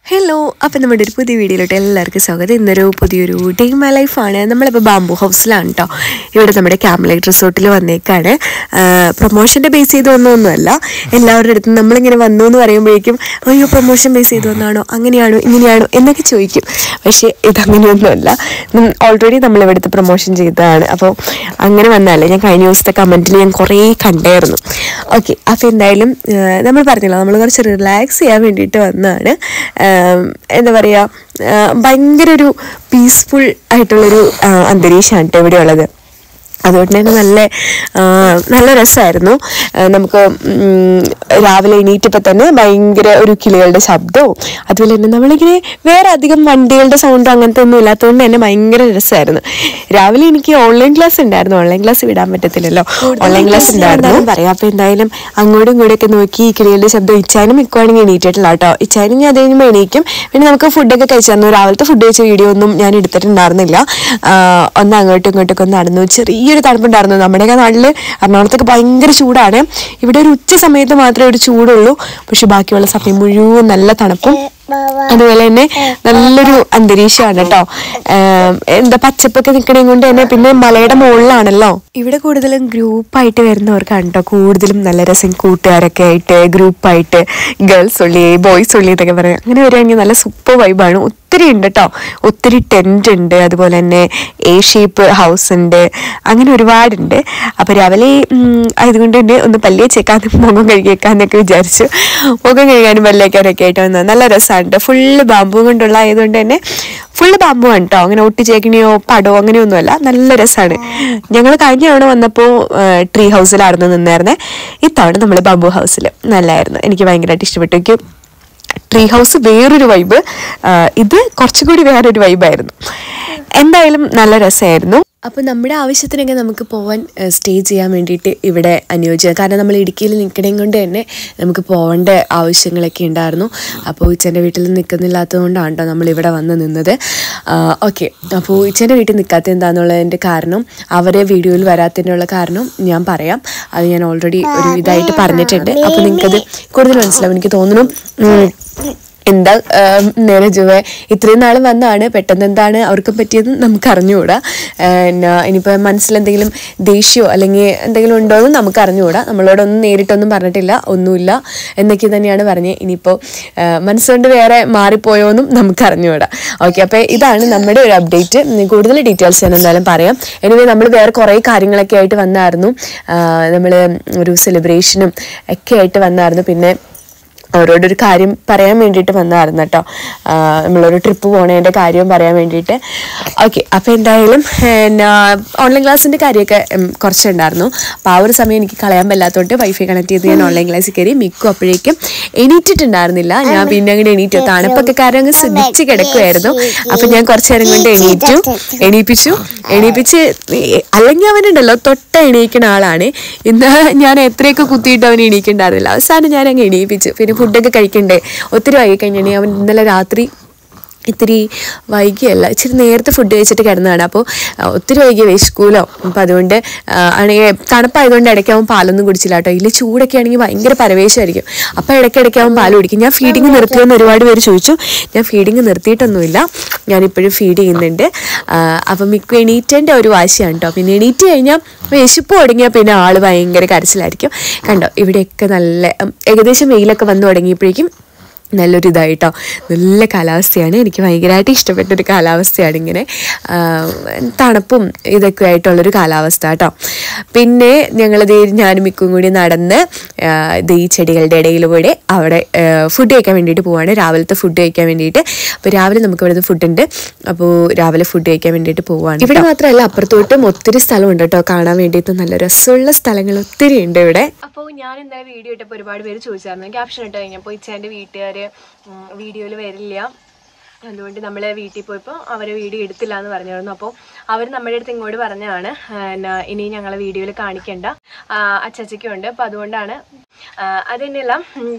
Hello അപ്പം നമ്മുടെ ഒരു പുതിയ വീഡിയോയിലോട്ട് എല്ലാവർക്കും സ്വാഗതം ഇന്നൊരു പുതിയൊരു ഡേ മൈ ലൈഫാണ് നമ്മളിപ്പോൾ ബാംബു ഹൗസിലാണ് കേട്ടോ ഇവിടെ നമ്മുടെ ക്യാമ്പ്ലൈറ്റ് റിസോർട്ടിൽ വന്നേക്കാണ് പ്രൊമോഷൻ്റെ ബേസ് ചെയ്ത് വന്നൊന്നുമല്ല എല്ലാവരുടെ അടുത്തും നമ്മളിങ്ങനെ വന്നു എന്ന് പറയുമ്പോഴേക്കും അയ്യോ പ്രൊമോഷൻ ബേസ് ചെയ്ത് വന്നാണോ അങ്ങനെയാണോ ഇങ്ങനെയാണോ എന്നൊക്കെ ചോദിക്കും പക്ഷേ ഇതങ്ങനെയൊന്നുമല്ല ഓൾറെഡി നമ്മൾ ഇവിടുത്തെ പ്രൊമോഷൻ ചെയ്തതാണ് അപ്പോൾ അങ്ങനെ വന്നാലേ ഞാൻ കഴിഞ്ഞ ദിവസത്തെ കമൻറ്റിൽ ഞാൻ കുറേ കണ്ടായിരുന്നു ഓക്കെ അപ്പോൾ എന്തായാലും ആ, നമ്മൾ പറഞ്ഞല്ലോ നമ്മൾ കുറച്ച് റിലാക്സ് ചെയ്യാൻ വേണ്ടിയിട്ട് വന്നതാണ് ആം, എന്താ പറയുക ഭയങ്കര ഒരു പീസ്ഫുൾ ആയിട്ടുള്ളൊരു ആ, അന്തരീക്ഷമാണ് കേട്ടോ ഇവിടെ ഉള്ളത് അതുകൊണ്ട് തന്നെ നല്ല ആ, നല്ല രസമായിരുന്നു ആ, നമുക്ക് ഉം, രാവിലെ എണീറ്റപ്പോൾ തന്നെ ഭയങ്കര ഒരു കിളികളുടെ ശബ്ദവും അതുപോലെ തന്നെ നമ്മളിങ്ങനെ വേറെ അധികം വണ്ടികളുടെ സൗണ്ടോ അങ്ങനത്തെ ഒന്നും ഇല്ലാത്തതുകൊണ്ട് തന്നെ ഭയങ്കര രസമായിരുന്നു രാവിലെ എനിക്ക് ഓൺലൈൻ ക്ലാസ് ഉണ്ടായിരുന്നു ഓൺലൈൻ ക്ലാസ് വിടാൻ പറ്റത്തില്ലല്ലോ ഓൺലൈൻ ക്ലാസ് ഉണ്ടായിരുന്നു പറയാം അപ്പോൾ എന്തായാലും അങ്ങോട്ടും ഇങ്ങോട്ടൊക്കെ നോക്കി ഈ കിളികളുടെ ശബ്ദം ഇച്ചാനും മിക്കുവാണെങ്കിൽ എണീറ്റിട്ടില്ല കേട്ടോ ഇച്ചാനും ഞാൻ അത് കഴിയുമ്പോൾ എണീക്കും പിന്നെ നമുക്ക് ഫുഡൊക്കെ കഴിച്ചു തന്നു രാവിലത്തെ ഫുഡ് കഴിച്ച വീഡിയോ ഒന്നും ഞാൻ എടുത്തിട്ടുണ്ടായിരുന്നില്ല ആ, ഒന്ന് അങ്ങോട്ടും ഇങ്ങോട്ടൊക്കെ ഒന്ന് നടന്നു ചെറിയൊരു തണുപ്പുണ്ടായിരുന്നു നമ്മുടെയൊക്കെ നാട്ടിൽ എറണാകുളത്തൊക്കെ ഭയങ്കര ചൂടാണ് ഇവിടെ ഒരു ഉച്ച സമയത്ത് മാത്രമേ ഒരു ചൂടുള്ളൂ പക്ഷെ ബാക്കിയുള്ള സമയം മുഴുവൻ നല്ല തണുപ്പും അതുപോലെ തന്നെ നല്ലൊരു അന്തരീക്ഷമാണ് കേട്ടോ ആം, എന്താ പച്ചപ്പൊക്കെ നിൽക്കണേ കൊണ്ട് തന്നെ പിന്നെ മലയുടെ മുകളിലാണല്ലോ ഇവിടെ കൂടുതലും ഗ്രൂപ്പായിട്ട് വരുന്നവർക്കാണ് കേട്ടോ കൂടുതലും നല്ല രസം കൂട്ടുകാരൊക്കെ ആയിട്ട് ഗ്രൂപ്പായിട്ട് ഗേൾസ് ഉള്ളി ബോയ്സ് ഉള്ളി എന്നൊക്കെ പറയാം അങ്ങനെ വരികയാണെങ്കിൽ നല്ല സൂപ്പർ വൈബാണ് ഒത്തിരി ഉണ്ട് കേട്ടോ ഒത്തിരി ടെന്റ് ഉണ്ട് അതുപോലെ തന്നെ എ ഷേപ്പ് ഹൗസ് ഉണ്ട് അങ്ങനെ ഒരുപാടുണ്ട് അപ്പോൾ രാവിലെ ഉം, ആയതുകൊണ്ട് തന്നെ ഒന്ന് പല്ലിയെ ചേക്കാനും മുഖം കഴുകിയേക്കാന്നൊക്കെ വിചാരിച്ചു മുഖം കഴുകാനും പല്ലേക്കാനൊക്കെ ആയിട്ട് വന്നത് നല്ല രസമാണ് കേട്ടോ ഫുള്ള് ബാമ്പു കൊണ്ടുള്ള ആയതുകൊണ്ട് തന്നെ ഫുള്ള് ബാമ്പു ആണ് കേട്ടോ അങ്ങനെ ഒട്ടിച്ചേക്കണിയോ പടോ അങ്ങനെയൊന്നുമല്ല നല്ല രസമാണ് ഞങ്ങൾ കഴിഞ്ഞ തവണ വന്നപ്പോൾ ട്രീ ഹൗസിലായിരുന്നു നിന്നായിരുന്നേ ഇത്തവണ നമ്മൾ ബാമ്പു ഹൗസിൽ നല്ലതായിരുന്നു എനിക്ക് ഭയങ്കരമായിട്ട് ഇഷ്ടപ്പെട്ടു എനിക്ക് ട്രീ ഹൗസ് വേറൊരു വൈബ് ഇത് കുറച്ചുകൂടി വേറൊരു വൈബായിരുന്നു എന്തായാലും നല്ല രസമായിരുന്നു അപ്പോൾ നമ്മുടെ ആവശ്യത്തിനൊക്കെ നമുക്ക് പോവാൻ സ്റ്റേ ചെയ്യാൻ വേണ്ടിയിട്ട് ഇവിടെ അനുയോജ്യം കാരണം നമ്മൾ ഇടുക്കിയിൽ നിൽക്കണേം കൊണ്ട് തന്നെ നമുക്ക് പോകേണ്ട ആവശ്യങ്ങളൊക്കെ ഉണ്ടായിരുന്നു അപ്പോൾ ഇച്ചൻ്റെ വീട്ടിൽ നിൽക്കുന്നില്ലാത്തത് കൊണ്ടാണ് കേട്ടോ നമ്മൾ ഇവിടെ വന്ന് നിന്നത് ഓക്കെ അപ്പോൾ ഇച്ചൻ്റെ വീട്ടിൽ നിൽക്കാത്ത എന്താണെന്നുള്ളതിൻ്റെ കാരണം അവരെ വീഡിയോയിൽ വരാത്തതിനുള്ള കാരണം ഞാൻ പറയാം അത് ഞാൻ ഓൾറെഡി ഒരു ഇതായിട്ട് പറഞ്ഞിട്ടുണ്ട് അപ്പോൾ നിങ്ങൾക്കത് കൂടുതൽ മനസ്സിലാവും എനിക്ക് തോന്നുന്നു ഉം, എന്താ ആം, നേരെ ജുവെ ഇത്രയും നാൾ വന്നാണ് പെട്ടെന്ന് എന്താണ് അവർക്ക് പറ്റിയത് നമുക്ക് അറിഞ്ഞുകൂടാ എന്നാ, ഇനിയിപ്പോൾ മനസ്സിലെന്തെങ്കിലും ദേഷ്യമോ അല്ലെങ്കിൽ എന്തെങ്കിലും ഉണ്ടോ എന്ന് നമുക്ക് അറിഞ്ഞുകൂടാ നമ്മളോടൊന്നും നേരിട്ടൊന്നും പറഞ്ഞിട്ടില്ല ഒന്നുമില്ല എന്നൊക്കെ തന്നെയാണ് പറഞ്ഞത് ഇനിയിപ്പോൾ ആ, മനസ്സുകൊണ്ട് വേറെ മാറിപ്പോയോന്നും നമുക്ക് അറിഞ്ഞുകൂടാ ഓക്കെ അപ്പോൾ ഇതാണ് നമ്മുടെ ഒരു അപ്ഡേറ്റ് കൂടുതൽ ഡീറ്റെയിൽസ് ഞാൻ എന്തായാലും പറയാം എനിവേ നമ്മൾ വേറെ കുറേ കാര്യങ്ങളൊക്കെ ആയിട്ട് വന്നായിരുന്നു നമ്മൾ ഒരു സെലിബ്രേഷനും ഒക്കെ ആയിട്ട് വന്നായിരുന്നു പിന്നെ അവരോട് ഒരു കാര്യം പറയാൻ വേണ്ടിയിട്ട് വന്നതായിരുന്നു കേട്ടോ ആ, നമ്മളൊരു ട്രിപ്പ് പോണതിൻ്റെ കാര്യം പറയാൻ വേണ്ടിയിട്ട് ഓക്കെ അപ്പോൾ എന്തായാലും എന്നാ ഓൺലൈൻ ക്ലാസ്സിൻ്റെ കാര്യമൊക്കെ ഉം, കുറച്ചുണ്ടായിരുന്നു അപ്പോൾ ആ ഒരു സമയം എനിക്ക് കളയാൻ പറ്റാത്തതുകൊണ്ട് വൈഫൈ കണക്ട് ചെയ്ത് ഞാൻ ഓൺലൈൻ ക്ലാസ്സിൽ കയറി മിക്കും അപ്പോഴേക്കും എണീറ്റിട്ടുണ്ടായിരുന്നില്ല ഞാൻ പിന്നെ അങ്ങനെ എണീറ്റു തണുപ്പൊക്കെ കാരണം അങ്ങ് ശ്രദ്ധിച്ച് കിടക്കുമായിരുന്നു അപ്പം ഞാൻ കുറച്ച് നേരം കൊണ്ട് എണീറ്റു എണീപ്പിച്ചു എണീപ്പിച്ച് അല്ലെങ്കിൽ അവനുണ്ടല്ലോ തൊട്ട എണീക്കുന്ന ആളാണ് ഇന്ന് ഞാൻ എത്രയൊക്കെ കുത്തിയിട്ട് അവൻ എണീക്കണ്ടായിരുന്നില്ല അവസാനം ഞാൻ അങ്ങ് എണീപ്പിച്ചു പിന്നെ ഫുഡൊക്കെ കഴിക്കണ്ടേ ഒത്തിരി വൈകി കഴിഞ്ഞാൽ അവൻ ഇന്നലെ രാത്രി ഇത്തിരി വൈകിയല്ല ഇച്ചിരി നേരത്തെ ഫുഡ് കഴിച്ചിട്ട് കിടന്നതാണ് അപ്പോൾ ആ, ഒത്തിരി വൈകിയ വിശക്കൂലോ അപ്പോൾ അതുകൊണ്ട് ആ, ആണെങ്കിൽ തണുപ്പായതുകൊണ്ട് ഇടയ്ക്ക് അവൻ പാലൊന്നും കുടിച്ചില്ല കേട്ടോ ഇതിൽ ചൂടൊക്കെ ആണെങ്കിൽ ഭയങ്കര പരവേശമായിരിക്കും അപ്പോൾ ഇടയ്ക്കിടയ്ക്ക് അവൻ പാൽ കുടിക്കും ഞാൻ ഫീഡിങ് നിർത്തിയെന്ന് ഒരുപാട് പേര് ചോദിച്ചു ഞാൻ ഫീഡിങ് നിർത്തിയിട്ടൊന്നുമില്ല ഞാനിപ്പോഴും ഫീഡ് ചെയ്യുന്നുണ്ട് ആ, അപ്പം മിക്ക എണീറ്റേൻ്റെ ഒരു വാശിയാണ് കേട്ടോ പിന്നെ എണീറ്റ് കഴിഞ്ഞാൽ വിശപ്പ് തുടങ്ങിയാൽ പിന്നെ ആൾ ഭയങ്കര കരച്ചിലായിരിക്കും കണ്ടോ ഇവിടെയൊക്കെ നല്ല ഉം, ഏകദേശം വെയിലൊക്കെ വന്നു തുടങ്ങിയപ്പോഴേക്കും നല്ലൊരു ഇതായിട്ടോ നല്ല കാലാവസ്ഥയാണ് എനിക്ക് ഭയങ്കരമായിട്ട് ഇഷ്ടപ്പെട്ടൊരു കാലാവസ്ഥയാണ് ഇങ്ങനെ ആ, തണുപ്പും ഇതൊക്കെ ആയിട്ടുള്ളൊരു കാലാവസ്ഥ കേട്ടോ പിന്നെ ഞങ്ങളത് ഞാനും മിക്കും കൂടി നടന്ന് ആ, ഇത് ഈ ചെടികളുടെ ഇടയിലൂടെ അവിടെ ഫുഡ് കഴിക്കാൻ വേണ്ടിയിട്ട് പോവാണ് രാവിലത്തെ ഫുഡ് കഴിക്കാൻ വേണ്ടിയിട്ട് അപ്പോൾ രാവിലെ നമുക്ക് ഇവിടുത്തെ ഫുഡുണ്ട് അപ്പോൾ രാവിലെ ഫുഡ് കഴിക്കാൻ വേണ്ടിയിട്ട് പോവാണ് ഇവിടെ മാത്രമല്ല അപ്പുറത്തോട്ടും ഒത്തിരി സ്ഥലമുണ്ട് കേട്ടോ കാണാൻ വേണ്ടിയിട്ട് നല്ല രസമുള്ള സ്ഥലങ്ങൾ ഒത്തിരി ഉണ്ട് ഇവിടെ അപ്പോൾ ഞാൻ ഇന്നലെ വീഡിയോ ഇട്ടപ്പോൾ ഒരുപാട് പേര് ചോദിച്ചായിരുന്നു ക്യാപ്ഷൻ ഇട്ട് കഴിഞ്ഞപ്പോൾ ഇച്ചേൻ്റെ വീട്ടുകാർ വീഡിയോയിൽ വരില്ല അതുകൊണ്ട് നമ്മൾ വീട്ടിൽ പോയപ്പോൾ അവർ വീഡിയോ എടുത്തില്ല എന്ന് പറഞ്ഞിരുന്നു അപ്പോൾ അവർ നമ്മുടെ അടുത്ത് ഇങ്ങോട്ട് പറഞ്ഞതാണ് എന്നാ ഇനി ഞങ്ങളെ വീഡിയോയിൽ കാണിക്കണ്ട ആ, അച്ചച്ചയ്ക്കും ഉണ്ട് അപ്പോൾ അതുകൊണ്ടാണ് ആ, അത് തന്നെയല്ല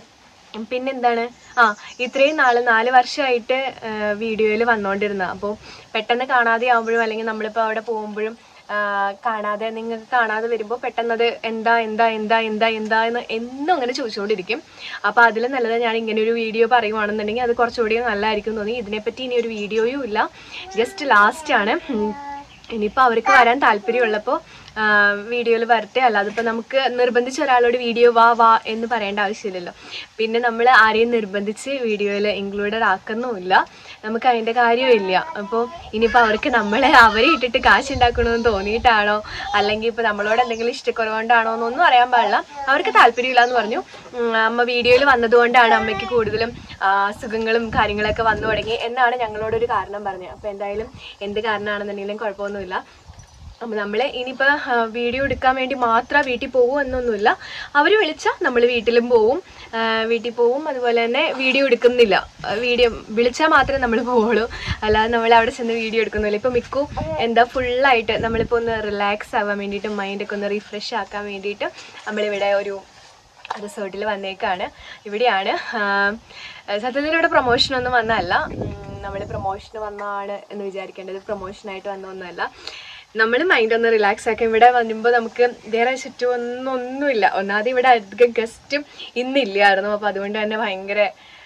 ഉം, പിന്നെന്താണ് ആ ഇത്രയും നാൾ നാല് വർഷമായിട്ട് വീഡിയോയിൽ വന്നുകൊണ്ടിരുന്ന അപ്പോൾ പെട്ടെന്ന് കാണാതെ ആകുമ്പോഴും അല്ലെങ്കിൽ നമ്മളിപ്പോൾ അവിടെ പോകുമ്പോഴും ആ, കാണാതെ നിങ്ങൾക്ക് കാണാതെ വരുമ്പോൾ പെട്ടെന്നത് എന്താ എന്താ എന്താ എന്താ എന്താ എന്ന് എന്നും അങ്ങനെ ചോദിച്ചുകൊണ്ടിരിക്കും അപ്പോൾ അതിൽ നല്ലത് ഞാൻ ഇങ്ങനെ ഒരു വീഡിയോ പറയുവാണെന്നുണ്ടെങ്കിൽ അത് കുറച്ചുകൂടി നല്ലതായിരിക്കും തോന്നി ഇതിനെപ്പറ്റി ഇനി ഒരു വീഡിയോയും ഇല്ല ജസ്റ്റ് ലാസ്റ്റ് ആണ് ഉം. ഇനിയിപ്പോൾ അവർക്ക് വരാൻ താല്പര്യമുള്ളപ്പോൾ വീഡിയോയിൽ വരട്ടെ അല്ലാതെ ഇപ്പോൾ നമുക്ക് നിർബന്ധിച്ച് ഒരാളോട് വീഡിയോ വാ വാ എന്ന് പറയേണ്ട ആവശ്യമില്ലല്ലോ പിന്നെ നമ്മൾ ആരെയും നിർബന്ധിച്ച് വീഡിയോയിൽ ഇൻക്ലൂഡഡ് ആക്കുന്നുമില്ല നമുക്ക് അതിൻ്റെ കാര്യമില്ല അപ്പോൾ ഇനിയിപ്പോൾ അവർക്ക് നമ്മളെ അവരെ ഇട്ടിട്ട് കാശ് ഉണ്ടാക്കണമെന്ന് തോന്നിയിട്ടാണോ അല്ലെങ്കിൽ ഇപ്പോൾ നമ്മളോട് എന്തെങ്കിലും ഇഷ്ടക്കുറവുകൊണ്ടാണോ എന്നൊന്നും അറിയാൻ പാടില്ല അവർക്ക് താല്പര്യമില്ല എന്ന് പറഞ്ഞു ഉം, അമ്മ വീഡിയോയിൽ വന്നതുകൊണ്ടാണ് അമ്മയ്ക്ക് കൂടുതലും ആ, അസുഖങ്ങളും കാര്യങ്ങളൊക്കെ വന്നു തുടങ്ങി എന്നാണ് ഞങ്ങളോടൊരു കാരണം പറഞ്ഞത് അപ്പോൾ എന്തായാലും എന്ത് കാരണമാണെന്നുണ്ടെങ്കിലും കുഴപ്പമൊന്നുമില്ല അപ്പോൾ നമ്മൾ ഇനിയിപ്പോൾ വീഡിയോ എടുക്കാൻ വേണ്ടി മാത്രം വീട്ടിൽ പോകും എന്നൊന്നുമില്ല അവർ വിളിച്ചാൽ നമ്മൾ വീട്ടിലും പോവും ആ, വീട്ടിൽ പോവും അതുപോലെ തന്നെ വീഡിയോ എടുക്കുന്നില്ല വീഡിയോ വിളിച്ചാൽ മാത്രമേ നമ്മൾ പോവുള്ളൂ അല്ലാതെ നമ്മൾ അവിടെ ചെന്ന് വീഡിയോ എടുക്കുന്നില്ല ഇപ്പോൾ മിക്കു എന്താ ഫുള്ളായിട്ട് നമ്മളിപ്പോൾ ഒന്ന് റിലാക്സ് ആവാൻ വേണ്ടിയിട്ട് മൈൻഡൊക്കെ ഒന്ന് റിഫ്രഷ് ആക്കാൻ വേണ്ടിയിട്ട് നമ്മളിവിടെ ഒരു റിസോർട്ടിൽ വന്നേക്കാണ് ഇവിടെയാണ് ആഹ് സത്യത്തിൽ ഇവിടെ പ്രൊമോഷനൊന്നും വന്നതല്ല നമ്മൾ പ്രൊമോഷന് വന്നതാണ് എന്ന് വിചാരിക്കേണ്ടത് പ്രൊമോഷനായിട്ട് വന്നൊന്നുമല്ല നമ്മൾ മൈൻഡ് ഒന്ന് റിലാക്സ് ആക്കാൻ ഇവിടെ വരുമ്പോൾ നമുക്ക് വേറെ ചുറ്റും ഒന്നും ഒന്നുമില്ല ഒന്നാമത് ഇവിടെ അധികം ഗസ്റ്റും ഇന്നില്ലായിരുന്നു അപ്പോൾ അതുകൊണ്ട് തന്നെ ഭയങ്കര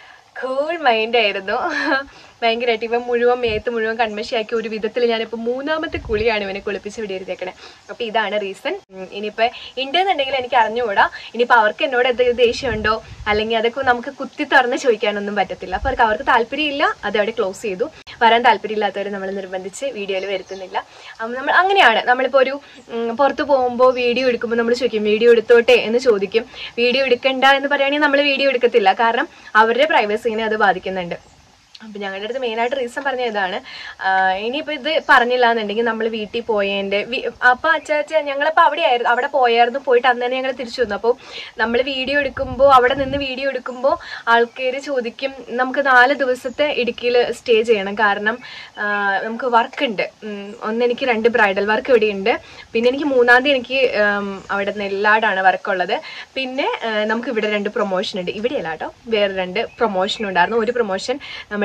കൂൾ മൈൻഡ് ആയിരുന്നു ഭയങ്കരമായിട്ട് ഇവൻ മുഴുവൻ മേത്ത് മുഴുവൻ കൺമശിയാക്കി ഒരു വിധത്തിൽ ഞാനിപ്പോൾ മൂന്നാമത്തെ കുളിയാണ് ഇവനെ കുളിപ്പിച്ച് ഇവിടെ ഇരുത്തേക്കണേ അപ്പോൾ ഇതാണ് റീസൺ ഇനിയിപ്പോൾ ഉണ്ടെന്നുണ്ടെങ്കിൽ എനിക്ക് അറിഞ്ഞുകൂടാ ഇനിയിപ്പോൾ അവർക്ക് എന്നോട് എന്തെങ്കിലും ദേഷ്യമുണ്ടോ അല്ലെങ്കിൽ അതൊക്കെ നമുക്ക് കുത്തി തുറന്ന് ചോദിക്കാനൊന്നും പറ്റത്തില്ല അപ്പോൾ അവർക്ക് അവർക്ക് താല്പര്യമില്ല അത് അവിടെ ക്ലോസ് ചെയ്തു വരാൻ താല്പര്യമില്ലാത്തവരെ നമ്മൾ നിർബന്ധിച്ച് വീഡിയോയിൽ വരുത്തുന്നില്ല അപ്പം നമ്മൾ അങ്ങനെയാണ് നമ്മളിപ്പോൾ ഒരു ഉം, പുറത്ത് പോകുമ്പോൾ വീഡിയോ എടുക്കുമ്പോൾ നമ്മൾ ചോദിക്കും വീഡിയോ എടുത്തോട്ടെ എന്ന് ചോദിക്കും വീഡിയോ എടുക്കണ്ട എന്ന് പറയുകയാണെങ്കിൽ നമ്മൾ വീഡിയോ എടുക്കത്തില്ല കാരണം അവരുടെ പ്രൈവസിനെ അത് ബാധിക്കുന്നുണ്ട് അപ്പം ഞങ്ങളുടെ അടുത്ത് മെയിനായിട്ട് റീസൺ പറഞ്ഞ ഇതാണ് ആഹ് ഇനിയിപ്പോൾ ഇത് പറഞ്ഞില്ല എന്നുണ്ടെങ്കിൽ നമ്മൾ വീട്ടിൽ പോയതിൻ്റെ അപ്പം അച്ചാച്ച ഞങ്ങളിപ്പോൾ അവിടെ ആയിരുന്നു അവിടെ പോയായിരുന്നു പോയിട്ട് അന്ന് തന്നെ ഞങ്ങൾ തിരിച്ചു വന്നു അപ്പോൾ നമ്മൾ വീഡിയോ എടുക്കുമ്പോൾ അവിടെ നിന്ന് വീഡിയോ എടുക്കുമ്പോൾ ആൾക്കാർ ചോദിക്കും നമുക്ക് നാല് ദിവസത്തെ ഇടുക്കിയിൽ സ്റ്റേ ചെയ്യണം കാരണം ആഹ് നമുക്ക് വർക്ക് ഉണ്ട് ഉം, ഒന്ന് എനിക്ക് രണ്ട് ബ്രൈഡൽ വർക്ക് ഇവിടെ ഉണ്ട് പിന്നെ എനിക്ക് മൂന്നാം തീയതി എനിക്ക് ഉം, അവിടെ നെല്ലാടാണ് വർക്കുള്ളത് പിന്നെ ആഹ് നമുക്ക് ഇവിടെ രണ്ട് പ്രൊമോഷൻ ഉണ്ട് ഇവിടെയല്ല കേട്ടോ വേറെ രണ്ട് പ്രൊമോഷൻ ഉണ്ടായിരുന്നു ഒരു പ്രൊമോഷൻ നമ്മൾ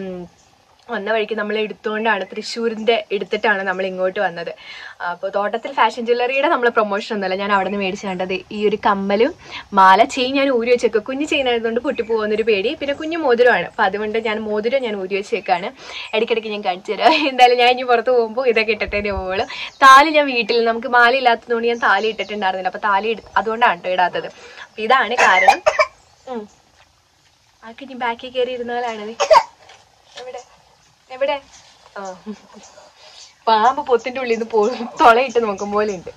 വന്ന വഴിക്ക് നമ്മൾ എടുത്തുകൊണ്ടാണ് തൃശ്ശൂരിൻ്റെ എടുത്തിട്ടാണ് നമ്മൾ ഇങ്ങോട്ട് വന്നത് അപ്പോൾ തോട്ടത്തിൽ ഫാഷൻ ജ്വല്ലറിയുടെ നമ്മൾ പ്രൊമോഷൻ ഒന്നുമല്ല ഞാൻ അവിടെ നിന്ന് മേടിച്ച് കണ്ടത് ഈ ഒരു കമ്മലും മാല ചെയിൻ ഞാൻ ഊരി വെച്ചേക്കും കുഞ്ഞു ചെയിൻ ആയതുകൊണ്ട് പൊട്ടിപ്പോകുന്നൊരു പേടി പിന്നെ കുഞ്ഞു മോതിരമാണ് അപ്പോൾ അതുകൊണ്ട് ഞാൻ മോതിരം ഞാൻ ഊരി വെച്ചേക്കാണ് ഇടയ്ക്കിടയ്ക്ക് ഞാൻ കാണിച്ചു തരാം എന്തായാലും ഞാൻ ഇനി പുറത്ത് പോകുമ്പോൾ ഇതൊക്കെ ഇട്ടിട്ടേ പോകുള്ളൂ താലി ഞാൻ വീട്ടിൽ നമുക്ക് മാല ഇല്ലാത്തതുകൊണ്ട് ഞാൻ താലി ഇട്ടിട്ടുണ്ടായിരുന്നില്ല അപ്പോൾ താലി ഇട- അതുകൊണ്ടാണ് കേട്ടോ ഇടാത്തത് അപ്പോൾ ഇതാണ് കാരണം ഉം. ആൾക്ക് ഇനി ബാക്കിൽ കയറി ഇരുന്നാലാണ് എവിടെ എവിടെ ആ പാമ്പ് പൊത്തിന്റെ ഉള്ളിൽ നിന്ന് പോ തൊളയിട്ട് നോക്കും പോലെ ഉണ്ട്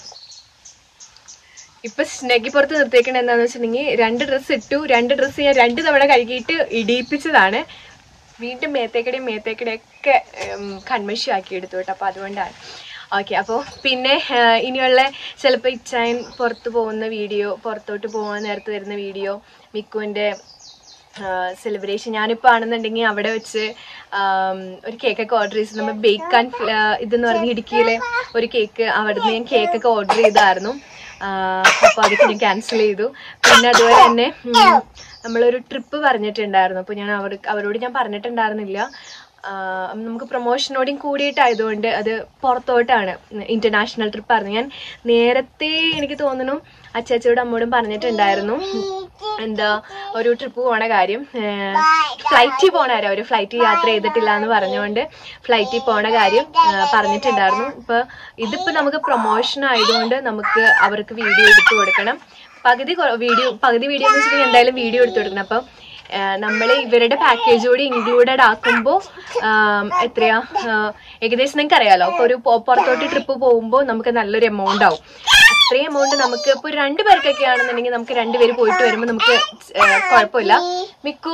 ഇപ്പൊ സ്നഗിപ്പുറത്ത് നിർത്തിയേക്കണ എന്താന്ന് വെച്ചിട്ടുണ്ടെങ്കിൽ രണ്ട് ഡ്രസ്സ് ഇട്ടു രണ്ട് ഡ്രസ്സ് ഞാൻ രണ്ട് തവണ കഴുകിയിട്ട് ഇടിയിപ്പിച്ചതാണ് വീണ്ടും മേത്തേക്കടയും മേത്തേക്കടയും ഒക്കെ കൺമഷി ആക്കി എടുത്തു കേട്ടോ അപ്പോൾ അതുകൊണ്ടാണ് ഓക്കെ അപ്പോൾ പിന്നെ ആ, ഇനിയുള്ള ചിലപ്പോൾ ഇച്ചായൻ പുറത്ത് പോകുന്ന വീഡിയോ പുറത്തോട്ട് പോകാൻ നേരത്ത് വരുന്ന വീഡിയോ മിക്കുവിൻ്റെ സെലിബ്രേഷൻ ഞാനിപ്പോൾ ആണെന്നുണ്ടെങ്കിൽ അവിടെ വെച്ച് ആം, ഒരു കേക്കൊക്കെ ഓർഡർ ചെയ്ത് നമ്മൾ ബേക്ക് ആൻഡ് ഇതെന്ന് പറഞ്ഞ ഇടുക്കിയിലെ ഒരു കേക്ക് അവിടുന്ന് ഞാൻ കേക്കൊക്കെ ഓർഡർ ചെയ്തായിരുന്നു അപ്പോൾ അതൊക്കെ ഞാൻ ക്യാൻസൽ ചെയ്തു പിന്നെ അതുപോലെ തന്നെ ഉം, നമ്മളൊരു ട്രിപ്പ് പറഞ്ഞിട്ടുണ്ടായിരുന്നു അപ്പോൾ ഞാൻ അവർ അവരോട് ഞാൻ പറഞ്ഞിട്ടുണ്ടായിരുന്നില്ല ആ, നമുക്ക് പ്രൊമോഷനോടും കൂടിയിട്ടായതുകൊണ്ട് അത് പുറത്തോട്ടാണ് ഇന്റർനാഷണൽ ട്രിപ്പ് ആയിരുന്നു ഞാൻ നേരത്തെ എനിക്ക് തോന്നുന്നു അച്ചാച്ചയോടും അമ്മോടും പറഞ്ഞിട്ടുണ്ടായിരുന്നു എന്താ ഒരു ട്രിപ്പ് പോണ കാര്യം ഫ്ലൈറ്റിൽ പോണ കാര്യം അവർ ഫ്ലൈറ്റിൽ യാത്ര ചെയ്തിട്ടില്ല എന്ന് പറഞ്ഞുകൊണ്ട് ഫ്ലൈറ്റിൽ പോണ കാര്യം ആ, പറഞ്ഞിട്ടുണ്ടായിരുന്നു ഇപ്പൊ ഇതിപ്പോ നമുക്ക് പ്രൊമോഷൻ ആയതുകൊണ്ട് നമുക്ക് അവർക്ക് വീഡിയോ എടുത്തു കൊടുക്കണം പകുതി വീഡിയോ പകുതി വീഡിയോ എന്ന് വെച്ചിട്ടുണ്ടെങ്കിൽ എന്തായാലും വീഡിയോ എടുത്തു കൊടുക്കണം അപ്പം നമ്മൾ ഇവരുടെ പാക്കേജ് കൂടി ഇൻക്ലൂഡഡ് ആക്കുമ്പോൾ എത്രയാ ആ, ഏകദേശം നിങ്ങൾക്ക് അറിയാലോ അപ്പോൾ ഒരു പൊ- പുറത്തോട്ട് ട്രിപ്പ് പോകുമ്പോൾ നമുക്ക് നല്ലൊരു എമൗണ്ട് ആവും അത്രയും എമൗണ്ട് നമുക്ക് ഇപ്പോൾ രണ്ട് പേർക്കൊക്കെ ആണെന്നുണ്ടെങ്കിൽ നമുക്ക് രണ്ടുപേര് പോയിട്ട് വരുമ്പോൾ നമുക്ക് ആ, കുഴപ്പമില്ല മിക്കു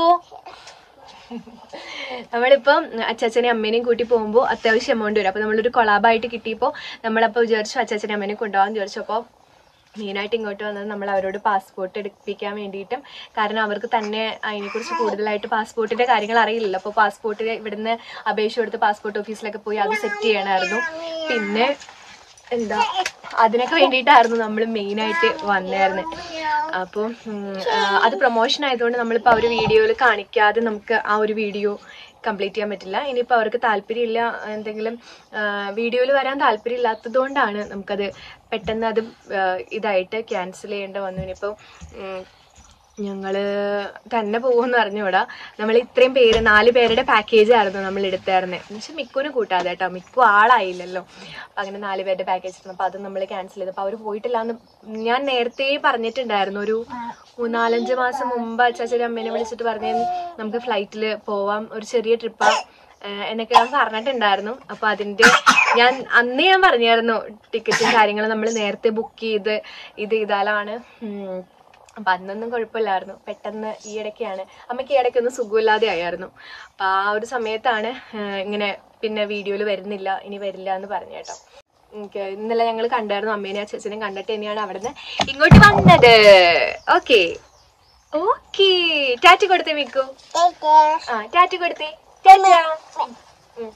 നമ്മളിപ്പം അച്ചാച്ചനെയും അമ്മേനെയും കൂട്ടി പോകുമ്പോൾ അത്യാവശ്യം എമൗണ്ട് വരും അപ്പോൾ നമ്മളൊരു കൊളാബായിട്ട് കിട്ടിയപ്പോൾ നമ്മളപ്പോൾ വിചാരിച്ചു അച്ചാച്ചനെയും അമ്മേനെയും കൊണ്ടുപോകാൻ വിചാരിച്ചപ്പോൾ മെയിനായിട്ട് ഇങ്ങോട്ട് വന്നത് നമ്മൾ അവരോട് പാസ്പോർട്ട് എടുപ്പിക്കാൻ വേണ്ടിയിട്ടും കാരണം അവർക്ക് തന്നെ അതിനെക്കുറിച്ച് കൂടുതലായിട്ട് പാസ്പോർട്ടിന്റെ കാര്യങ്ങൾ അറിയില്ലല്ലോ അപ്പോൾ പാസ്പോർട്ട് ഇവിടുന്ന് അപേക്ഷ കൊടുത്ത് പാസ്പോർട്ട് ഓഫീസിലൊക്കെ പോയി അത് സെറ്റ് ചെയ്യണമായിരുന്നു പിന്നെ എന്താ അതിനൊക്കെ വേണ്ടിയിട്ടായിരുന്നു നമ്മൾ മെയിനായിട്ട് വന്നായിരുന്നത് അപ്പോൾ അത് പ്രൊമോഷൻ ആയതുകൊണ്ട് നമ്മളിപ്പോൾ ആ ഒരു വീഡിയോയിൽ കാണിക്കാതെ നമുക്ക് ആ ഒരു വീഡിയോ കംപ്ലീറ്റ് ചെയ്യാൻ പറ്റില്ല ഇനിയിപ്പോൾ അവർക്ക് താല്പര്യമില്ല എന്തെങ്കിലും വീഡിയോയിൽ വരാൻ താല്പര്യമില്ലാത്തത് കൊണ്ടാണ് നമുക്കത് പെട്ടെന്ന് അത് ആ, ഇതായിട്ട് ക്യാൻസൽ ചെയ്യേണ്ട വന്നു ഇനിയിപ്പോൾ ഉം, ഞങ്ങള് തന്നെ പോകുമെന്ന് അറിഞ്ഞൂടാ നമ്മൾ ഇത്രയും പേര് നാല് പേരുടെ പാക്കേജ് ആയിരുന്നു നമ്മൾ എടുത്തായിരുന്നത് എന്നുവെച്ചാൽ മിക്കുവിന് കൂട്ടാതെ കേട്ടോ മിക്കു ആളായില്ലല്ലോ അപ്പം അങ്ങനെ നാല് പേരുടെ പാക്കേജ് ആയിരുന്നു അപ്പോൾ അത് നമ്മൾ ക്യാൻസൽ ചെയ്തു അപ്പോൾ അവർ പോയിട്ടില്ല എന്ന് ഞാൻ നേരത്തെ പറഞ്ഞിട്ടുണ്ടായിരുന്നു ഒരു മൂന്നാലഞ്ച് മാസം മുമ്പ് അച്ചാച്ചൊരു അമ്മേനെ വിളിച്ചിട്ട് പറഞ്ഞു നമുക്ക് ഫ്ലൈറ്റിൽ പോവാം ഒരു ചെറിയ ട്രിപ്പാ എന്നൊക്കെ ഞാൻ പറഞ്ഞിട്ടുണ്ടായിരുന്നു അപ്പൊ അതിന്റെ ഞാൻ അന്ന് ഞാൻ പറഞ്ഞായിരുന്നു ടിക്കറ്റും കാര്യങ്ങളും നമ്മൾ നേരത്തെ ബുക്ക് ചെയ്ത് ഇത് ചെയ്താലാണ് ഉം, അപ്പൊ അന്നൊന്നും കുഴപ്പമില്ലായിരുന്നു പെട്ടെന്ന് ഈ ഇടയ്ക്കാണ് അമ്മയ്ക്ക് ഈ ഇടയ്ക്കൊന്നും സുഖമില്ലാതെ ആയിരുന്നു അപ്പൊ ആ ഒരു സമയത്താണ് ആ, ഇങ്ങനെ പിന്നെ വീഡിയോയിൽ വരുന്നില്ല ഇനി വരില്ല എന്ന് പറഞ്ഞു കേട്ടോ എനിക്ക് ഇന്നലെ ഞങ്ങൾ കണ്ടായിരുന്നു അമ്മേനെ അച്ഛനെ കണ്ടിട്ട് തന്നെയാണ് അവിടുന്ന് ഇങ്ങോട്ട് വന്നത് ഓക്കെ ഓക്കെ ടാറ്റ കൊടുത്തേ മിക്കു ആ ടാറ്റ കൊടുത്തേ ടാറ്റ ഉം.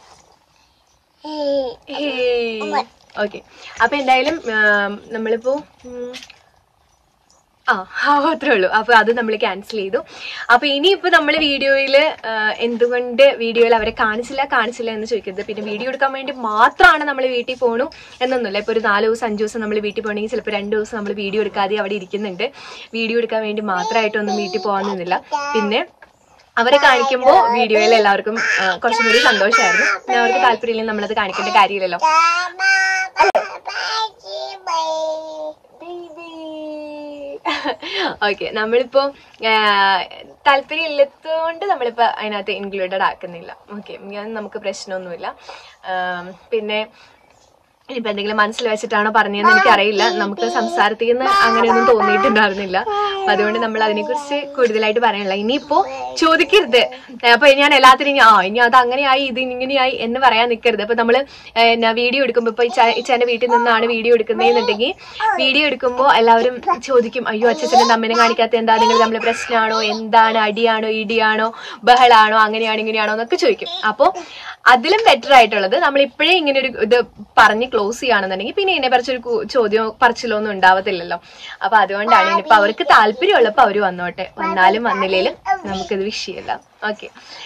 ഓക്കെ അപ്പൊ എന്തായാലും ആം, നമ്മളിപ്പോ ഉം, ആ അത്രേ ഉള്ളൂ അപ്പൊ അത് നമ്മൾ ക്യാൻസൽ ചെയ്തു അപ്പൊ ഇനിയിപ്പോ നമ്മൾ വീഡിയോയില് എന്തുകൊണ്ട് വീഡിയോയിൽ അവരെ കാണിച്ചില്ല കാണിച്ചില്ല എന്ന് ചോദിക്കരുത് പിന്നെ വീഡിയോ എടുക്കാൻ വേണ്ടി മാത്രമാണ് നമ്മൾ വീട്ടിൽ പോകണു എന്നൊന്നുമില്ല ഇപ്പൊ ഒരു നാല് ദിവസം അഞ്ച് ദിവസം നമ്മൾ വീട്ടിൽ പോകണമെങ്കിൽ ചിലപ്പോൾ രണ്ട് ദിവസം നമ്മൾ വീഡിയോ എടുക്കാതെ അവിടെ ഇരിക്കുന്നുണ്ട് വീഡിയോ എടുക്കാൻ വേണ്ടി മാത്രമായിട്ടൊന്നും വീട്ടിൽ പോകാൻ നിന്നില്ല പിന്നെ അവരെ കാണിക്കുമ്പോൾ വീഡിയോയിൽ എല്ലാവർക്കും ആ, കുറച്ചും കൂടി സന്തോഷമായിരുന്നു പിന്നെ അവർക്ക് താല്പര്യമില്ലെങ്കിൽ നമ്മളത് കാണിക്കേണ്ട കാര്യമില്ലല്ലോ ഓക്കെ നമ്മളിപ്പോ താല്പര്യം ഇല്ലാത്തതുകൊണ്ട് നമ്മളിപ്പോ അതിനകത്ത് ഇൻക്ലൂഡഡ് ആക്കുന്നില്ല ഓക്കെ നമുക്ക് പ്രശ്നമൊന്നുമില്ല ആം, പിന്നെ ഇനിയിപ്പോ എന്തെങ്കിലും മനസ്സിൽ വെച്ചിട്ടാണോ പറഞ്ഞതെന്ന് എനിക്കറിയില്ല നമുക്ക് സംസാരത്തിൽ നിന്ന് അങ്ങനെയൊന്നും തോന്നിയിട്ടുണ്ടായിരുന്നില്ല അപ്പൊ അതുകൊണ്ട് നമ്മൾ അതിനെക്കുറിച്ച് കൂടുതലായിട്ട് പറയാനില്ല ഇനിയിപ്പോ ചോദിക്കരുത് അപ്പൊ ഞാൻ എല്ലാത്തിനും ഇനി, ആ ഇനി അത് അങ്ങനെയായി ഇത് ഇങ്ങനെയായി എന്ന് പറയാൻ നിൽക്കരുത് അപ്പൊ നമ്മള് എന്നാ വീഡിയോ എടുക്കുമ്പോ ഇപ്പൊ ഇച്ചാന്റെ വീട്ടിൽ നിന്നാണ് വീഡിയോ എടുക്കുന്നതെന്നുണ്ടെങ്കിൽ വീഡിയോ എടുക്കുമ്പോൾ എല്ലാവരും ചോദിക്കും അയ്യോ അച്ഛനെ നമ്മനെ കാണിക്കാത്ത എന്താ നിങ്ങൾ തമ്മിൽ പ്രശ്നമാണോ എന്താണ് അടിയാണോ ഇടിയാണോ ബഹളാണോ അങ്ങനെയാണോ ഇങ്ങനെയാണോ എന്നൊക്കെ ചോദിക്കും അപ്പോൾ അതിലും ബെറ്റർ ആയിട്ടുള്ളത് നമ്മൾ ഇപ്പോഴേ ഇങ്ങനെ ഒരു ഇത് പറഞ്ഞ് ക്ലോസ് ചെയ്യുകയാണെന്നുണ്ടെങ്കിൽ പിന്നെ ഇതിനെ പറിച്ചൊരു കു- ചോദ്യമോ പറച്ചിലോ ഒന്നും ഉണ്ടാവത്തില്ലല്ലോ അപ്പൊ അതുകൊണ്ടാണ് ഇനിയിപ്പോ അവർക്ക് താല്പര്യമുള്ളപ്പോ അവര് വന്നോട്ടെ വന്നാലും വന്നില്ലേലും നമുക്കിത് വിഷയമല്ല ഓക്കെ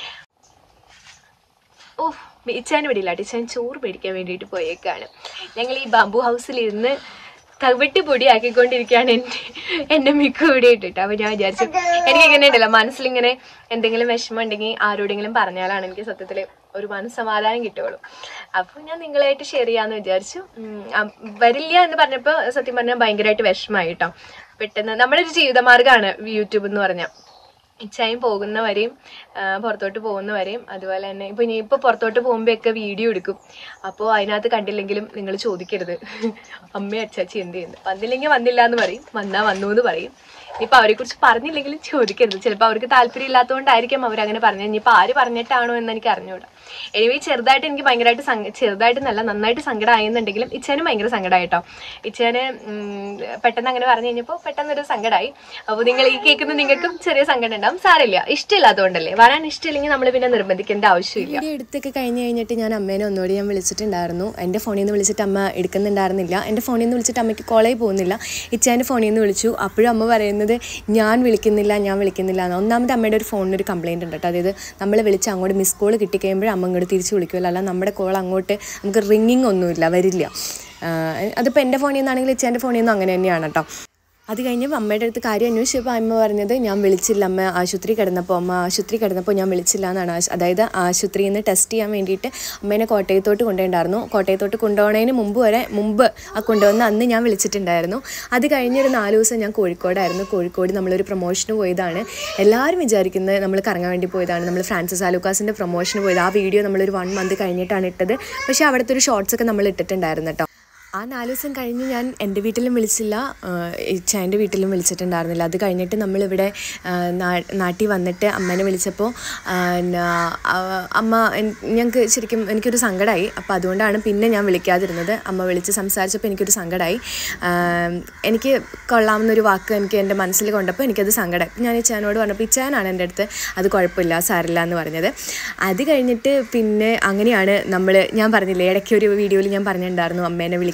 ഓ ഇച്ചാൻ വിടില്ല ഇച്ചാൻ ചോറ് മേടിക്കാൻ വേണ്ടിയിട്ട് പോയേക്കാണ് ഞങ്ങൾ ഈ ബാംബു ഹൗസിൽ ഇരുന്ന് കവിട്ട് പൊടിയാക്കിക്കൊണ്ടിരിക്കുകയാണ് എൻ്റെ എൻ്റെ മിക്ക ഇവിടെ ഇട്ടിട്ട് അപ്പോൾ ഞാൻ വിചാരിച്ചു എനിക്ക് ഇങ്ങനെ ഉണ്ടല്ലോ മനസ്സിലിങ്ങനെ എന്തെങ്കിലും വിഷമം ഉണ്ടെങ്കിൽ ആരോടെങ്കിലും പറഞ്ഞാലാണ് എനിക്ക് സത്യത്തിൽ ഒരു മനസ്സമാധാനം കിട്ടുള്ളൂ അപ്പോൾ ഞാൻ നിങ്ങളായിട്ട് ഷെയർ ചെയ്യാമെന്ന് വിചാരിച്ചു ഉം, ആ, വരില്ല എന്ന് പറഞ്ഞപ്പോൾ സത്യം പറഞ്ഞാൽ ഭയങ്കരമായിട്ട് വിഷമമായി കേട്ടോ പെട്ടെന്ന് നമ്മുടെ ഒരു ജീവിതമാർഗ്ഗമാണ് യൂട്യൂബ് എന്ന് പറഞ്ഞാൽ ഇച്ചായും പോകുന്നവരെയും ആ, പുറത്തോട്ട് പോകുന്നവരെയും അതുപോലെ തന്നെ ഇപ്പൊ ഇനി ഇപ്പൊ പുറത്തോട്ട് പോകുമ്പോഴൊക്കെ വീഡിയോ എടുക്കും അപ്പോൾ അതിനകത്ത് കണ്ടില്ലെങ്കിലും നിങ്ങൾ ചോദിക്കരുത് അമ്മയും അച്ചാച്ചി എന്ത് ചെയ്യുന്നു വന്നില്ലെങ്കിൽ വന്നില്ല എന്ന് പറയും വന്നാ വന്നു എന്ന് പറയും ഇനിയിപ്പോൾ അവരെ കുറിച്ച് പറഞ്ഞില്ലെങ്കിലും ചോദിക്കരുത് ചിലപ്പോൾ അവർക്ക് താല്പര്യം ഇല്ലാത്തതുകൊണ്ടായിരിക്കും അവരങ്ങനെ പറഞ്ഞത് ഇനിയിപ്പോൾ ആര് പറഞ്ഞിട്ടാണോ എന്ന് എനിക്ക് അറിഞ്ഞൂടാ എനിവേ ചെറുതായിട്ട് എനിക്ക് ഭയങ്കരമായിട്ട് സങ്ക ചെറുതായിട്ട് നല്ല നന്നായിട്ട് സങ്കടമായെന്നുണ്ടെങ്കിലും ഇച്ചാനും ഭയങ്കര സങ്കടമായിട്ടോ ഇച്ചാന് ഉം, പെട്ടെന്ന് അങ്ങനെ പറഞ്ഞു കഴിഞ്ഞപ്പോൾ പെട്ടെന്നൊരു സങ്കടമായി അപ്പോൾ നിങ്ങൾ ഈ കേൾക്കുന്ന നിങ്ങൾക്കും ചെറിയ സങ്കടം ഉണ്ടാവും സാരമില്ല ഇഷ്ടമില്ലാത്തതുകൊണ്ടല്ലേ വരാൻ ഇഷ്ടമില്ലെങ്കിൽ നമ്മൾ പിന്നെ നിർബന്ധിക്കേണ്ട ആവശ്യമില്ല വീഡിയോ എടുത്തൊക്കെ കഴിഞ്ഞ് കഴിഞ്ഞിട്ട് ഞാൻ അമ്മേനെ ഒന്നുകൂടി ഞാൻ വിളിച്ചിട്ടുണ്ടായിരുന്നു എൻ്റെ ഫോണിൽ നിന്ന് വിളിച്ചിട്ട് അമ്മ എടുക്കുന്നുണ്ടായിരുന്നില്ല എൻ്റെ ഫോണിൽ നിന്ന് വിളിച്ചിട്ട് അമ്മയ്ക്ക് കോളേജ് പോകുന്നില്ല ഇച്ചാൻ്റെ ഫോണിൽ നിന്ന് വിളിച്ചു അപ്പോഴും അമ്മ പറയുന്നത് ഞാൻ വിളിക്കുന്നില്ല ഞാൻ വിളിക്കുന്നില്ല എന്ന് ഒന്നാമത് അമ്മയുടെ ഒരു ഫോണിന് ഒരു കംപ്ലയിൻറ്റ് ഉണ്ട് കേട്ടോ അതായത് നമ്മൾ വിളിച്ച് അങ്ങോട്ട് മിസ് കോൾ കിട്ടിക്കഴിയുമ്പോൾ അമ്മ ഇങ്ങോട്ട് തിരിച്ച് വിളിക്കുമല്ലോ അല്ല നമ്മുടെ കോൾ അങ്ങോട്ട് നമുക്ക് റിങ്ങിങ് ഒന്നുമില്ല വരില്ല ആഹ് അതിപ്പോൾ എൻ്റെ ഫോണിൽ നിന്നാണെങ്കിൽ ഇച്ചാൻ്റെ ഫോണിൽ നിന്നും അങ്ങനെ തന്നെയാണ് കേട്ടോ അത് കഴിഞ്ഞ് അമ്മയുടെ അടുത്ത് കാര്യം അന്വേഷിച്ചപ്പോൾ അമ്മ പറഞ്ഞത് ഞാൻ വിളിച്ചില്ല അമ്മ ആശുപത്രി കിടന്നപ്പോൾ അമ്മ ആശുപത്രി കിടന്നപ്പോൾ ഞാൻ വിളിച്ചില്ല എന്നാണ് ആശ്- അതായത് ആശുപത്രിയിൽ നിന്ന് ടെസ്റ്റ് ചെയ്യാൻ വേണ്ടിയിട്ട് അമ്മേനെ കോട്ടയത്തോട്ട് കൊണ്ടുപോയിട്ടുണ്ടായിരുന്നു കോട്ടയത്തോട്ട് കൊണ്ടുപോകുന്നതിന് മുമ്പ് വരെ മുമ്പ് ആ കൊണ്ടുവന്ന അന്ന് ഞാൻ വിളിച്ചിട്ടുണ്ടായിരുന്നു അത് കഴിഞ്ഞൊരു നാല് ദിവസം ഞാൻ കോഴിക്കോടായിരുന്നു കോഴിക്കോട് നമ്മളൊരു പ്രൊമോഷന് പോയതാണ് എല്ലാവരും വിചാരിക്കുന്നത് നമ്മൾ കറങ്ങാൻ വേണ്ടി പോയതാണ് നമ്മൾ ഫ്രാൻസിസ് ആലൂക്കാസിൻ്റെ പ്രൊമോഷന് പോയത് ആ വീഡിയോ നമ്മളൊരു വൺ മന്ത് കഴിഞ്ഞിട്ടാണ് ഇട്ടത് പക്ഷേ അവിടുത്തെ ഒരു ഷോർട്സ് ഒക്കെ നമ്മൾ ഇട്ടിട്ടുണ്ടായിരുന്നു കേട്ടോ ആ നാല് ദിവസം കഴിഞ്ഞ് ഞാൻ എൻ്റെ വീട്ടിലും വിളിച്ചില്ല ഇച്ചാൻ്റെ വീട്ടിലും വിളിച്ചിട്ടുണ്ടായിരുന്നില്ല അത് കഴിഞ്ഞിട്ട് നമ്മളിവിടെ ആ, നാ- നാട്ടിൽ വന്നിട്ട് അമ്മേനെ വിളിച്ചപ്പോൾ ആ, ന- ആ, അമ്മ എൻ- ഞങ്ങൾക്ക് ശരിക്കും എനിക്കൊരു സങ്കടമായി അപ്പോൾ അതുകൊണ്ടാണ് പിന്നെ ഞാൻ വിളിക്കാതിരുന്നത് അമ്മ വിളിച്ച് സംസാരിച്ചപ്പോൾ എനിക്കൊരു സങ്കടമായി ആ, എനിക്ക് കൊള്ളാവുന്നൊരു വാക്ക് എനിക്ക് എൻ്റെ മനസ്സിൽ കൊണ്ടപ്പോൾ എനിക്കത് സങ്കടമായി ഞാൻ ഇച്ചാനോട് പറഞ്ഞപ്പോൾ ഇച്ചാനാണ് എൻ്റെ അടുത്ത് അത് കുഴപ്പമില്ല സാരില്ല എന്ന് പറഞ്ഞത് അത് കഴിഞ്ഞിട്ട് പിന്നെ അങ്ങനെയാണ് നമ്മൾ ഞാൻ പറഞ്ഞില്ലേ ഇടയ്ക്ക് ഒരു വീഡിയോയിൽ ഞാൻ പറഞ്ഞിട്ടുണ്ടായിരുന്നു അമ്മേനെ വിളിക്കാൻ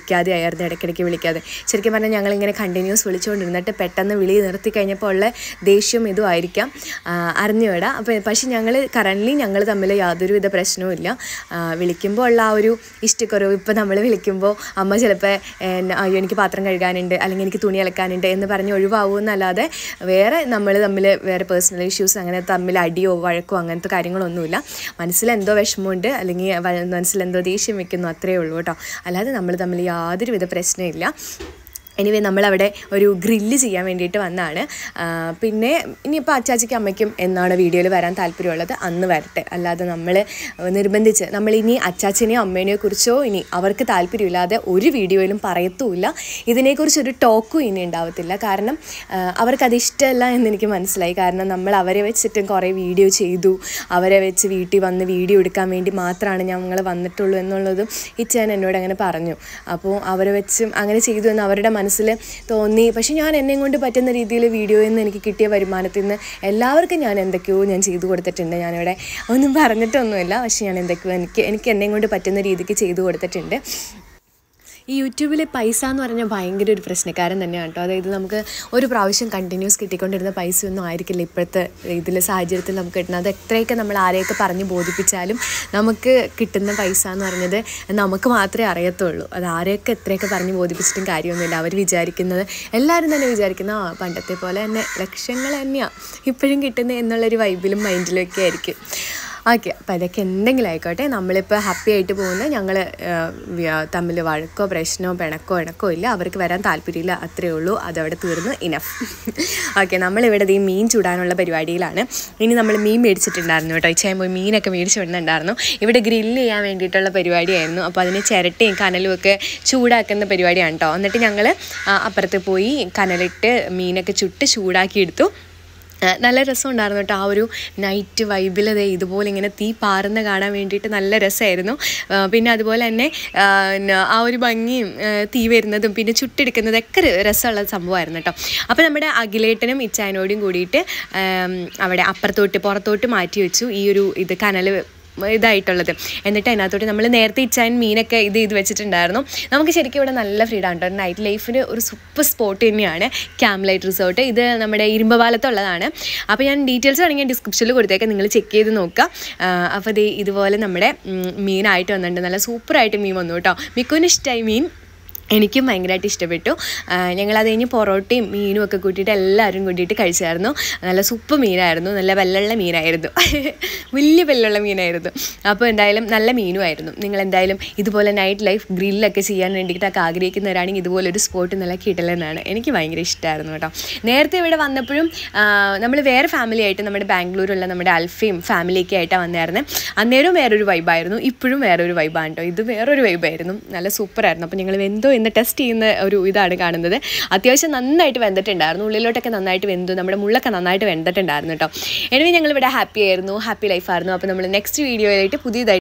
വിളിക്കാതെ ആയിരുന്നു ഇടയ്ക്കിടയ്ക്ക് വിളിക്കാതെ ശരിക്കും പറഞ്ഞാൽ ഞങ്ങളിങ്ങനെ കണ്ടിന്യൂസ് വിളിച്ചുകൊണ്ടിരുന്നിട്ട് പെട്ടെന്ന് വിളി നിർത്തി കഴിഞ്ഞപ്പോൾ ഉള്ള ദേഷ്യം ഇതും ആയിരിക്കാം ആ, അറിഞ്ഞുവിടാം അപ്പോൾ പക്ഷെ ഞങ്ങൾ കറൻ്റ്ലി ഞങ്ങൾ തമ്മിൽ യാതൊരുവിധ പ്രശ്നവും ഇല്ല ആ, വിളിക്കുമ്പോൾ ഉള്ള ആ ഒരു ഇഷ്ടക്കുറവ് ഇപ്പോൾ നമ്മൾ വിളിക്കുമ്പോൾ അമ്മ ചിലപ്പോൾ എന്നെ, അയ്യോ എനിക്ക് പാത്രം കഴുകാനുണ്ട് അല്ലെങ്കിൽ എനിക്ക് തുണി അലക്കാനുണ്ട് എന്ന് പറഞ്ഞ് ഒഴിവാകുമെന്നല്ലാതെ വേറെ നമ്മൾ തമ്മിൽ വേറെ പേഴ്സണൽ ഇഷ്യൂസ് അങ്ങനെ തമ്മിൽ അടിയോ വഴക്കോ അങ്ങനത്തെ കാര്യങ്ങളൊന്നുമില്ല മനസ്സിലെന്തോ വിഷമമുണ്ട് അല്ലെങ്കിൽ വ- മനസ്സിലെന്തോ ദേഷ്യം വെക്കുന്നു അത്രയേ ഉള്ളൂ കേട്ടോ അല്ലാതെ നമ്മൾ തമ്മിൽ യാതൊരുവിധ പ്രശ്നമില്ല എനിവേ നമ്മളവിടെ ഒരു ഗ്രില്ല് ചെയ്യാൻ വേണ്ടിയിട്ട് വന്നതാണ് ആ, പിന്നെ ഇനിയിപ്പോൾ അച്ചാച്ചിക്കും അമ്മയ്ക്കും എന്നാണ് വീഡിയോയിൽ വരാൻ താല്പര്യമുള്ളത് അന്ന് വരട്ടെ അല്ലാതെ നമ്മൾ നിർബന്ധിച്ച് നമ്മളിനി അച്ചാച്ചനെയോ അമ്മേനെയോ കുറിച്ചോ ഇനി അവർക്ക് താല്പര്യമില്ലാതെ ഒരു വീഡിയോയിലും പറയത്തുമില്ല ഇതിനെക്കുറിച്ച് ഒരു ടോക്കും ഇനി ഉണ്ടാവത്തില്ല കാരണം ആ, അവർക്കത് ഇഷ്ടമല്ല എന്ന് എനിക്ക് മനസ്സിലായി കാരണം നമ്മൾ അവരെ വെച്ചിട്ട് കുറേ വീഡിയോ ചെയ്തു അവരെ വെച്ച് വീട്ടിൽ വന്ന് വീഡിയോ എടുക്കാൻ വേണ്ടി മാത്രമാണ് ഞങ്ങൾ വന്നിട്ടുള്ളൂ എന്നുള്ളതും ഇച്ചാൻ എന്നോട് അങ്ങനെ പറഞ്ഞു അപ്പോൾ അവരെ വെച്ച് അങ്ങനെ ചെയ്തു എന്ന് അവരുടെ മനസ്സിൽ തോന്നി പക്ഷെ ഞാൻ എന്നെ കൊണ്ട് പറ്റുന്ന രീതിയിൽ വീഡിയോയിൽ നിന്ന് എനിക്ക് കിട്ടിയ വരുമാനത്തിൽ നിന്ന് എല്ലാവർക്കും ഞാൻ എന്തൊക്കെയോ ഞാൻ ചെയ്തു കൊടുത്തിട്ടുണ്ട് ഞാനിവിടെ ഒന്നും പറഞ്ഞിട്ടൊന്നുമില്ല പക്ഷെ ഞാൻ എന്തൊക്കെയോ എനിക്ക് എനിക്ക് എന്നെ കൊണ്ട് പറ്റുന്ന രീതിക്ക് ചെയ്തു കൊടുത്തിട്ടുണ്ട് ഈ യൂട്യൂബിലെ പൈസ എന്ന് പറഞ്ഞാൽ ഭയങ്കര ഒരു പ്രശ്നക്കാരൻ തന്നെയാണ് കേട്ടോ അതായത് നമുക്ക് ഒരു പ്രാവശ്യം കണ്ടിന്യൂസ് കിട്ടിക്കൊണ്ടിരുന്ന പൈസയൊന്നും ആയിരിക്കില്ല ഇപ്പോഴത്തെ ഇതിൽ സാഹചര്യത്തിൽ നമുക്ക് കിട്ടുന്നത് അത് എത്രയൊക്കെ നമ്മൾ ആരെയൊക്കെ പറഞ്ഞ് ബോധിപ്പിച്ചാലും നമുക്ക് കിട്ടുന്ന പൈസ എന്ന് പറഞ്ഞത് നമുക്ക് മാത്രമേ അറിയത്തുള്ളൂ അത് ആരെയൊക്കെ എത്രയൊക്കെ പറഞ്ഞ് ബോധിപ്പിച്ചിട്ടും കാര്യമൊന്നുമില്ല അവർ വിചാരിക്കുന്നത് എല്ലാവരും തന്നെ വിചാരിക്കുന്ന ആ പണ്ടത്തെ പോലെ തന്നെ ലക്ഷങ്ങൾ തന്നെയാണ് ഇപ്പോഴും കിട്ടുന്നത് എന്നുള്ളൊരു വൈബിലും മൈൻഡിലും ഒക്കെ ആയിരിക്കും ഓക്കെ അപ്പോൾ അതൊക്കെ എന്തെങ്കിലും ആയിക്കോട്ടെ നമ്മളിപ്പോൾ ഹാപ്പി ആയിട്ട് പോകുന്ന ഞങ്ങൾ തമ്മിൽ വഴക്കോ പ്രശ്നമോ പിണക്കോ ഇണക്കോ ഇല്ല അവർക്ക് വരാൻ താല്പര്യമില്ല അത്രയേ ഉള്ളൂ അതവിടെ തീർന്നു ഇനഫ് ഓക്കെ നമ്മളിവിടെ ഈ മീൻ ചൂടാനുള്ള പരിപാടിയിലാണ് ഇനി നമ്മൾ മീൻ മേടിച്ചിട്ടുണ്ടായിരുന്നു കേട്ടോ ഇച്ചായം പോയി മീനൊക്കെ മേടിച്ച് വിടുന്നുണ്ടായിരുന്നു ഇവിടെ ഗ്രില്ല് ചെയ്യാൻ വേണ്ടിയിട്ടുള്ള പരിപാടിയായിരുന്നു അപ്പോൾ അതിന് ചിരട്ടയും കനലും ഒക്കെ ചൂടാക്കുന്ന പരിപാടിയാണ് കേട്ടോ എന്നിട്ട് ഞങ്ങൾ അപ്പുറത്ത് പോയി കനലിട്ട് മീനൊക്കെ ചുട്ട് ചൂടാക്കി എടുത്തു ആ, നല്ല രസമുണ്ടായിരുന്നു കേട്ടോ ആ ഒരു നൈറ്റ് വൈബിൽ ദേ ഇതുപോലെ ഇങ്ങനെ തീ പാറുന്ന കാണാൻ വേണ്ടിയിട്ട് നല്ല രസമായിരുന്നു ആ, പിന്നെ അതുപോലെ തന്നെ ആ, ന- ആ ഒരു ഭംഗിയും ആ, തീ വരുന്നതും പിന്നെ ചുട്ടെടുക്കുന്നതൊക്കെ ര- രസമുള്ള സംഭവമായിരുന്നു കേട്ടോ അപ്പോൾ നമ്മുടെ അഖിലേട്ടനും ഇച്ചായനോടും കൂടിയിട്ട് ആം, അവിടെ അപ്പുറത്തോട്ട് പുറത്തോട്ട് മാറ്റി വെച്ചു ഈ ഒരു ഇത് കനൽ ഇതായിട്ടുള്ളത് എന്നിട്ട് അതിനകത്തോട്ട് നമ്മൾ നേരത്തെ ഇച്ചാൻ മീനൊക്കെ ഇത് ഇത് വെച്ചിട്ടുണ്ടായിരുന്നു നമുക്ക് ശരിക്കും ഇവിടെ നല്ല ഫ്രീഡം ഉണ്ട് നൈറ്റ് ലൈഫിന് ഒരു സൂപ്പർ സ്പോട്ട് തന്നെയാണ് ക്യാമ്പ് ലൈറ്റ് റിസോർട്ട് ഇത് നമ്മുടെ ഇരുമ്പപാലത്തുള്ളതാണ് അപ്പോൾ ഞാൻ ഡീറ്റെയിൽസ് വേണമെങ്കിൽ ഡിസ്ക്രിപ്ഷനിൽ കൊടുത്തേക്കാം നിങ്ങൾ ചെക്ക് ചെയ്ത് നോക്കുക അപ്പോൾ ഇത് ഇതുപോലെ നമ്മുടെ ഉം, മീനായിട്ട് വന്നിട്ടുണ്ട് നല്ല സൂപ്പറായിട്ട് മീൻ വന്നു കേട്ടോ മിക്കുവിന് ഇഷ്ടമായി മീൻ എനിക്കും ഭയങ്കരമായിട്ട് ഇഷ്ടപ്പെട്ടു ആ, ഞങ്ങളത് കഴിഞ്ഞ് പൊറോട്ടയും മീനും ഒക്കെ കൂട്ടിയിട്ട് എല്ലാവരും കൂട്ടിയിട്ട് കഴിച്ചായിരുന്നു നല്ല സൂപ്പർ മീനായിരുന്നു നല്ല വെള്ളുള്ള മീനായിരുന്നു വലിയ വെള്ളുള്ള മീനായിരുന്നു അപ്പോൾ എന്തായാലും നല്ല മീനുമായിരുന്നു നിങ്ങൾ എന്തായാലും ഇതുപോലെ നൈറ്റ് ലൈഫ് ഗ്രില്ലൊക്കെ ചെയ്യാൻ വേണ്ടിയിട്ടൊക്കെ ആഗ്രഹിക്കുന്നവരാണെങ്കിൽ ഇതുപോലെ ഒരു സ്പോട്ട് നല്ല കിട്ടലെന്നാണ് എനിക്ക് ഭയങ്കര ഇഷ്ടമായിരുന്നു കേട്ടോ നേരത്തെ ഇവിടെ വന്നപ്പോഴും നമ്മൾ വേറെ ഫാമിലി ആയിട്ട് നമ്മുടെ ബാംഗ്ലൂരുള്ള നമ്മുടെ അൽഫയും ഫാമിലിയൊക്കെ ആയിട്ടാണ് വന്നായിരുന്നത് അന്നേരവും വേറൊരു വൈബായിരുന്നു ഇപ്പോഴും വേറൊരു വൈബാണ് കേട്ടോ ഇത് വേറൊരു വൈബായിരുന്നു നല്ല സൂപ്പറായിരുന്നു അപ്പോൾ ഞങ്ങൾ വെന്തോ എന്ന് ടെസ്റ്റ് ചെയ്യുന്ന ഒരു ഇതാണ് കാണുന്നത് അത്യാവശ്യം നന്നായിട്ട് വെന്തിട്ടുണ്ടായിരുന്നു ഉള്ളിലോട്ടൊക്കെ നന്നായിട്ട് വെന്തു നമ്മുടെ മുള്ളൊക്കെ നന്നായിട്ട് വെന്തിട്ടുണ്ടായിരുന്നു കേട്ടോ എനിവേ ഞങ്ങളിവിടെ ഹാപ്പി ആയിരുന്നു ഹാപ്പി ലൈഫായിരുന്നു അപ്പോൾ നമ്മൾ നെക്സ്റ്റ് വീഡിയോയിലായിട്ട് പുതിയതായിട്ട്